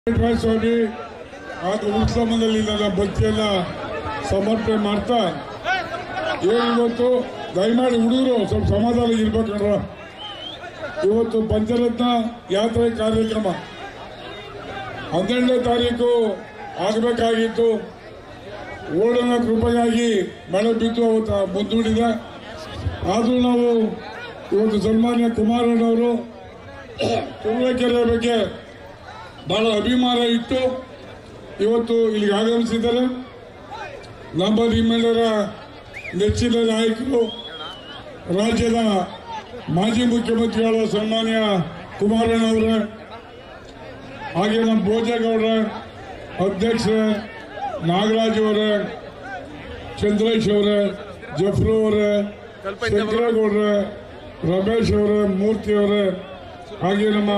ಸ್ವಾಮಿ ಹಾಗೂ ಉತ್ಸವದಲ್ಲಿ ನನ್ನ ಭಕ್ತಿಯನ್ನ ಸಮರ್ಪಣೆ ಮಾಡ್ತಾ ಏನು ಇವತ್ತು ದಯಮಾಡಿ ಹುಡುಗರು ಸ್ವಲ್ಪ ಸಮಾಧಾನ ಇರ್ಬೇಕಂದ್ರ ಇವತ್ತು ಪಂಚರತ್ನ ಯಾತ್ರೆ ಕಾರ್ಯಕ್ರಮ ಹನ್ನೆರಡನೇ ತಾರೀಕು ಆಗಬೇಕಾಗಿತ್ತು ಓಡನ ಕೃಪೆಯಾಗಿ ಮಳೆ ಬಿದ್ದು ಅವತ್ತು ಮುಂದೂಡಿದೆ ಆದರೂ ನಾವು ಇವತ್ತು ಸನ್ಮಾನ್ಯ ಕುಮಾರಣ್ಣವರು ತುರುವೇಕೆರೆ ಬಗ್ಗೆ ಬಹಳ ಅಭಿಮಾನ ಇಟ್ಟು ಇವತ್ತು ಇಲ್ಲಿಗೆ ಆಗಮಿಸಿದ್ದಾರೆ ನಮ್ಮ ನಿಮ್ಮೆಲ್ಲರ ನೆಚ್ಚಿನ ನಾಯಕರು ರಾಜ್ಯದ ಮಾಜಿ ಮುಖ್ಯಮಂತ್ರಿಗಳ ಸನ್ಮಾನ್ಯ ಕುಮಾರಣ್ಣವರೇ ಹಾಗೆ ನಮ್ಮ ಭೋಜೇಗೌಡ್ರ ಅಧ್ಯಕ್ಷರೇ ನಾಗರಾಜ್ ಅವರೇ ಚಂದ್ರೇಶ್ ಅವರೇ ಜಫ್ರು ಅವರೇ ಶಂಕರೇಗೌಡ್ರೆ ರಮೇಶ್ ಅವರೇ ಮೂರ್ತಿ ಅವರೇ ಹಾಗೆ ನಮ್ಮ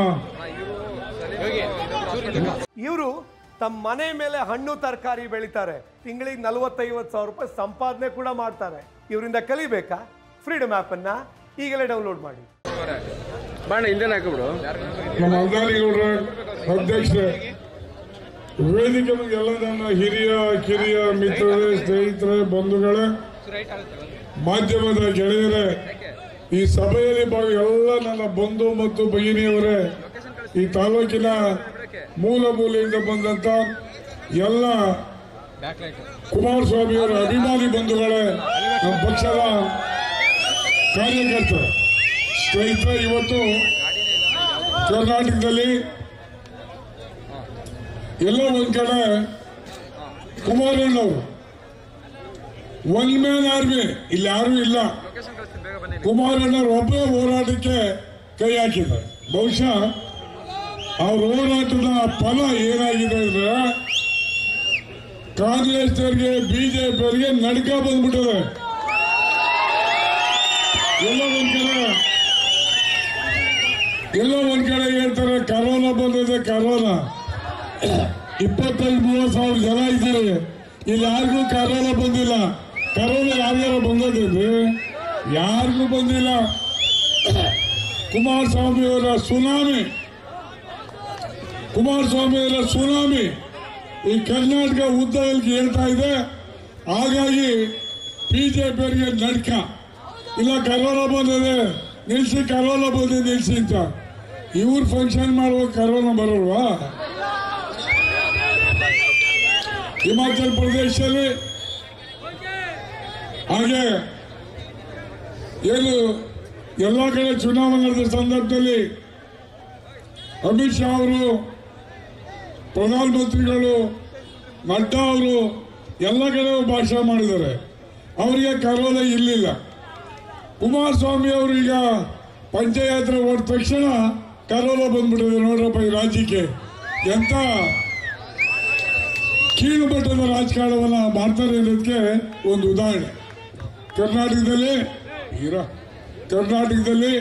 ಇವರು ತಮ್ಮ ಮನೆ ಮೇಲೆ ಹಣ್ಣು ತರಕಾರಿ ಬೆಳಿತಾರೆ ತಿಂಗಳಿಗೆ ನಲವತ್ತೈವತ್ತು ಸಾವಿರ ರೂಪಾಯಿ ಸಂಪಾದನೆ ಕೂಡ ಮಾಡ್ತಾರೆ ಇವರಿಂದ ಕಲಿಬೇಕಾ ಫ್ರೀಡಮ್ ಅನ್ನ ಈಗಲೇ ಡೌನ್ಲೋಡ್ ಮಾಡಿ ಬಾಣ ಹಿಂದೆ ಹಾಕಿಬಿಡು ನಮ್ಮ ಅಲ್ದಾನಿಗೌಡ್ರ ಅಧ್ಯಕ್ಷರೇ ವೇದಿಕೆ ಬಗ್ಗೆ ಎಲ್ಲ ನನ್ನ ಹಿರಿಯ ಕಿರಿಯ ಮಿತ್ರರೇ ಸ್ನೇಹಿತರೆ ಬಂಧುಗಳೇ ಮಾಧ್ಯಮದ ಗೆಳೆಯರೇ ಈ ಸಭೆಯಲ್ಲಿ ಭಾಗ ಎಲ್ಲ ನನ್ನ ಬಂಧು ಮತ್ತು ಭಗಿನಿಯವರೇ ಈ ತಾಲೂಕಿನ ಮೂಲ ಮೂಲೆಯಿಂದ ಬಂದಂತ ಎಲ್ಲ ಕುಮಾರಸ್ವಾಮಿಯವರ ಅಭಿಮಾನಿ ಬಂಧುಗಳೇ ನಮ್ಮ ಪಕ್ಷದ ಕಾರ್ಯಕರ್ತರು ಸ್ನೇಹಿತರೆ ಇವತ್ತು ಕರ್ನಾಟಕದಲ್ಲಿ ಎಲ್ಲೋ ಒಂದ್ ಕಡೆ ಕುಮಾರಣ್ಣವರು ಒನ್ ಮ್ಯಾನ್ ಆರ್ಮಿ ಇಲ್ಲಿ ಯಾರು ಇಲ್ಲ ಕುಮಾರಣ್ಣವ್ರು ಒಬ್ಬೇ ಹೋರಾಟಕ್ಕೆ ಕೈ ಹಾಕಿದ್ದಾರೆ ಬಹುಶಃ ಅವ್ರ ಹೋರಾಟದ ಫಲ ಏನಾಗಿದೆ ಅಂದ್ರೆ ಕಾಂಗ್ರೆಸ್ನವರಿಗೆ ಬಿಜೆಪಿಯವರಿಗೆ ನಡ್ಕ ಬಂದ್ಬಿಟ್ಟಿದೆ ಎಲ್ಲೋ ಒಂದ್ ಕಡೆ ಎಲ್ಲೋ ಒಂದ್ ಕಡೆ ಹೇಳ್ತಾರೆ ಕರೋನಾ ಬಂದಿದೆ ಕರೋನಾ ಇಪ್ಪತ್ತೈದು ಮೂವತ್ತು ಸಾವಿರ ಜನ ಇದ್ದಾರೆ ಇಲ್ಲಿ ಯಾರಿಗೂ ಕರೋನಾ ಬಂದಿಲ್ಲ ಕರೋನಾ ಯಾರ್ಯಾರ ಬಂದದೇನ್ರಿ ಯಾರಿಗೂ ಬಂದಿಲ್ಲ ಕುಮಾರಸ್ವಾಮಿ ಅವರ ಸುನಾಮಿ ಕುಮಾರಸ್ವಾಮಿ ಅವರ ಸುನಾಮಿ ಈ ಕರ್ನಾಟಕ ಉದ್ದದಲ್ಲಿ ಹೇಳ್ತಾ ಇದೆ ಹಾಗಾಗಿ ಬಿಜೆಪಿಯವರಿಗೆ ನಡ್ಕ ಇಲ್ಲ ಕರೋನಾ ಬಂದಿದೆ ನಿಲ್ಸಿ ಕರೋನಾ ಬಂದಿದೆ ನಿಲ್ಸಿ ಅಂತ ಇವ್ರು ಫಂಕ್ಷನ್ ಮಾಡುವಾಗ ಕರೋನಾ ಬರೋಲ್ವಾ ಹಿಮಾಚಲ ಪ್ರದೇಶದಲ್ಲಿ ಹಾಗೆ ಏನು ಎಲ್ಲ ಕಡೆ ಚುನಾವಣೆ ನಡೆದ ಸಂದರ್ಭದಲ್ಲಿ ಅಮಿತ್ ಶಾ ಅವರು ಪ್ರಧಾನಮಂತ್ರಿಗಳು ನಡ್ಡಾ ಅವರು ಎಲ್ಲ ಕಡೆ ಭಾಷಣ ಮಾಡಿದ್ದಾರೆ ಅವರಿಗೆ ಕರೋನಾ ಇರಲಿಲ್ಲ ಕುಮಾರಸ್ವಾಮಿ ಅವರು ಈಗ ಪಂಚಯಾತ್ರೆ ಹೊರ ತಕ್ಷಣ ಕರೋನಾ ಬಂದ್ಬಿಟ್ಟಿದೆ ನೋಡ್ರಪ್ಪ ಈ ರಾಜ್ಯಕ್ಕೆ ಎಂತ ಕೀಳು ಮಟ್ಟದ ರಾಜಕಾರಣವನ್ನ ಮಾಡ್ತಾರೆ ಅನ್ನೋದಕ್ಕೆ ಒಂದು ಉದಾಹರಣೆ ಕರ್ನಾಟಕದಲ್ಲಿ ಹೀರ ಕರ್ನಾಟಕದಲ್ಲಿ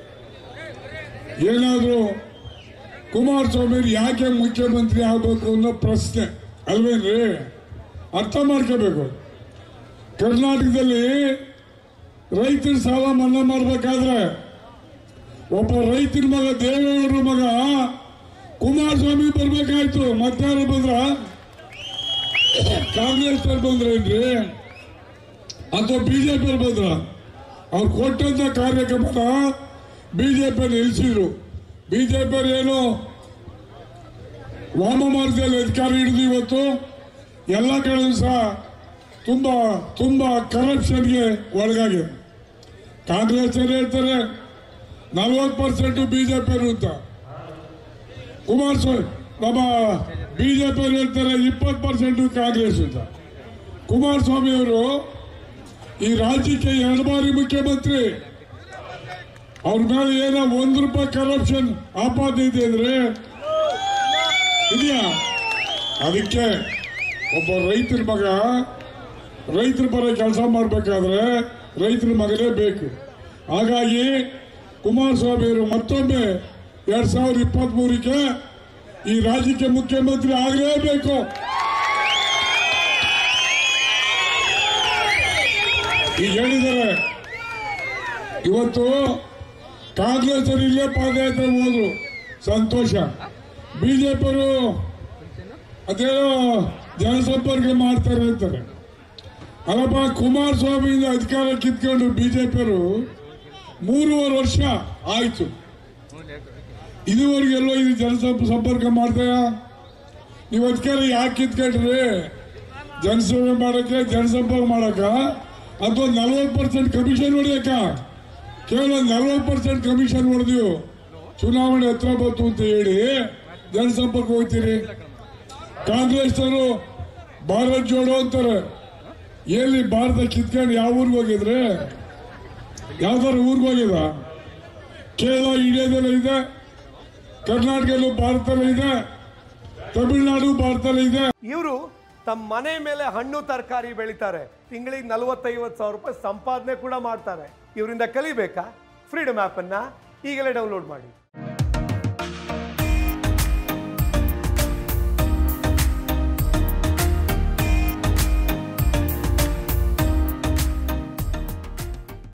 ಏನಾದರೂ ಕುಮಾರಸ್ವಾಮಿ ಯಾಕೆ ಮುಖ್ಯಮಂತ್ರಿ ಆಗಬೇಕು ಅನ್ನೋ ಪ್ರಶ್ನೆ ಅಲ್ವೇನ್ರಿ ಅರ್ಥ ಮಾಡ್ಕೋಬೇಕು ಕರ್ನಾಟಕದಲ್ಲಿ ರೈತರ ಸಾಲ ಮನ್ನಾ ಮಾಡಬೇಕಾದ್ರೆ ಒಬ್ಬ ರೈತರ ಮಗ ದೇವೇಗೌಡರ ಮಗ ಕುಮಾರಸ್ವಾಮಿ ಬರ್ಬೇಕಾಯ್ತು ಮತ್ತಾರು ಬಂದ್ರ ಕಾಂಗ್ರೆಸ್ ಬಂದ್ರೇನ್ರಿ ಅಥವಾ ಬಿಜೆಪಿ ಬಂದ್ರ ಅವ್ರು ಕೊಟ್ಟಂತ ಕಾರ್ಯಕ್ರಮನ ಬಿಜೆಪಿ ನಿಲ್ಲಿಸಿದ್ರು ಬಿಜೆಪಿ ಏನು ವಾಮ ಮಾರ್ಗದಲ್ಲಿ ಅಧಿಕಾರ ಹಿಡಿದು ಇವತ್ತು ಎಲ್ಲ ಕಡೆ ಸಹ ತುಂಬಾ ತುಂಬಾ ಕರಪ್ಷನ್ಗೆ ಒಳಗಾಗಿದೆ ಕಾಂಗ್ರೆಸ್ ಅವ್ರು ಹೇಳ್ತಾರೆ ನಲ್ವತ್ತು ಪರ್ಸೆಂಟ್ ಬಿಜೆಪಿ ಅಂತ ಕುಮಾರಸ್ವಾಮಿ ನಮ್ಮ ಬಿಜೆಪಿ ಅವ್ರು ಹೇಳ್ತಾರೆ ಇಪ್ಪತ್ತು ಪರ್ಸೆಂಟ್ ಕಾಂಗ್ರೆಸ್ ಅಂತ ಕುಮಾರಸ್ವಾಮಿ ಅವರು ಈ ರಾಜ್ಯಕ್ಕೆ ಎರಡು ಬಾರಿ ಮುಖ್ಯಮಂತ್ರಿ ಅವ್ರ ಮೇಲೆ ಏನೋ ಒಂದು ರೂಪಾಯಿ ಕರಪ್ಷನ್ ಆಪಾದನೆ ಇದೆ ಅಂದ್ರೆ ಇದೆಯಾ ಅದಕ್ಕೆ ಒಬ್ಬ ರೈತರ ಮಗ ರೈತರ ಪರ ಕೆಲಸ ಮಾಡಬೇಕಾದ್ರೆ ರೈತರ ಮಗನೇ ಬೇಕು ಹಾಗಾಗಿ ಕುಮಾರಸ್ವಾಮಿ ಅವರು ಮತ್ತೊಮ್ಮೆ ಎರಡ್ ಸಾವಿರದ ಇಪ್ಪತ್ತ್ ಮೂರಕ್ಕೆ ಈ ರಾಜ್ಯಕ್ಕೆ ಮುಖ್ಯಮಂತ್ರಿ ಆಗಲೇಬೇಕು ಈಗ ಹೇಳಿದ್ದಾರೆ ಇವತ್ತು ಕಾಂಗ್ರೆಸ್ ಅವರು ಇಲ್ಲೇ ಪಾದಯಾತ್ರೆ ಹೋದ್ರು ಸಂತೋಷ ಬಿಜೆಪಿಯವರು ಅದೇನೋ ಜನಸಂಪರ್ಕ ಮಾಡ್ತಾರೆ ಅಂತಾರೆ ಅಲ್ಲಪ್ಪ ಕುಮಾರಸ್ವಾಮಿಯಿಂದ ಅಧಿಕಾರ ಕಿತ್ಕೊಂಡು ಬಿಜೆಪಿಯವರು ಮೂರುವರೆ ವರ್ಷ ಆಯ್ತು ಇದುವರೆಗೆಲ್ಲೋ ಇದು ಜನಸಂಪ ಸಂಪರ್ಕ ಮಾಡ್ತಾರ ನೀವು ಅಧಿಕಾರ ಯಾಕೆ ಕಿತ್ಕೊಂಡ್ರಿ ಜನಸೇವೆ ಮಾಡಕ್ಕೆ ಜನಸಂಪರ್ಕ ಮಾಡಕ ಅಥವಾ ನಲ್ವತ್ತು ಪರ್ಸೆಂಟ್ ಕಮಿಷನ್ ಹೊಡೆಯಕ ಕೇವಲ ನಲ್ವತ್ತು ಪರ್ಸೆಂಟ್ ಕಮಿಷನ್ ಹೊಡೆದಿವು ಚುನಾವಣೆ ಹತ್ರ ಬಂತು ಅಂತ ಹೇಳಿ ಜನಸಂಪರ್ಕ ಹೋಗ್ತೀರಿ ಕಾಂಗ್ರೆಸ್ನವರು ಭಾರತ್ ಜೋಡೋ ಅಂತಾರೆ ಎಲ್ಲಿ ಭಾರತ ಕಿತ್ಕೊಂಡು ಯಾವ ಊರಿಗೆ ಹೋಗಿದ್ರೆ ಯಾವ್ದಾರು ಊರಿಗೆ ಹೋಗಿದ ಕೇರಳ ಇಂಡಿಯಾದಲ್ಲೂ ಇದೆ ಕರ್ನಾಟಕದಲ್ಲೂ ಭಾರತದಲ್ಲೂ ಇದೆ ತಮಿಳುನಾಡು ಭಾರತದಲ್ಲೂ ಇದೆ ಇವರು ತಮ್ಮ ಮನೆ ಮೇಲೆ ಹಣ್ಣು ತರಕಾರಿ ಬೆಳಿತಾರೆ ತಿಂಗಳಿಗೆ ನಲವತ್ತೈವತ್ತು ಸಾವಿರ ರೂಪಾಯಿ ಸಂಪಾದನೆ ಕೂಡ ಮಾಡ್ತಾರೆ ಇವರಿಂದ ಕಲಿಬೇಕಾ ಫ್ರೀಡಮ್ ಆ್ಯಪನ್ನು ಈಗಲೇ ಡೌನ್ಲೋಡ್ ಮಾಡಿ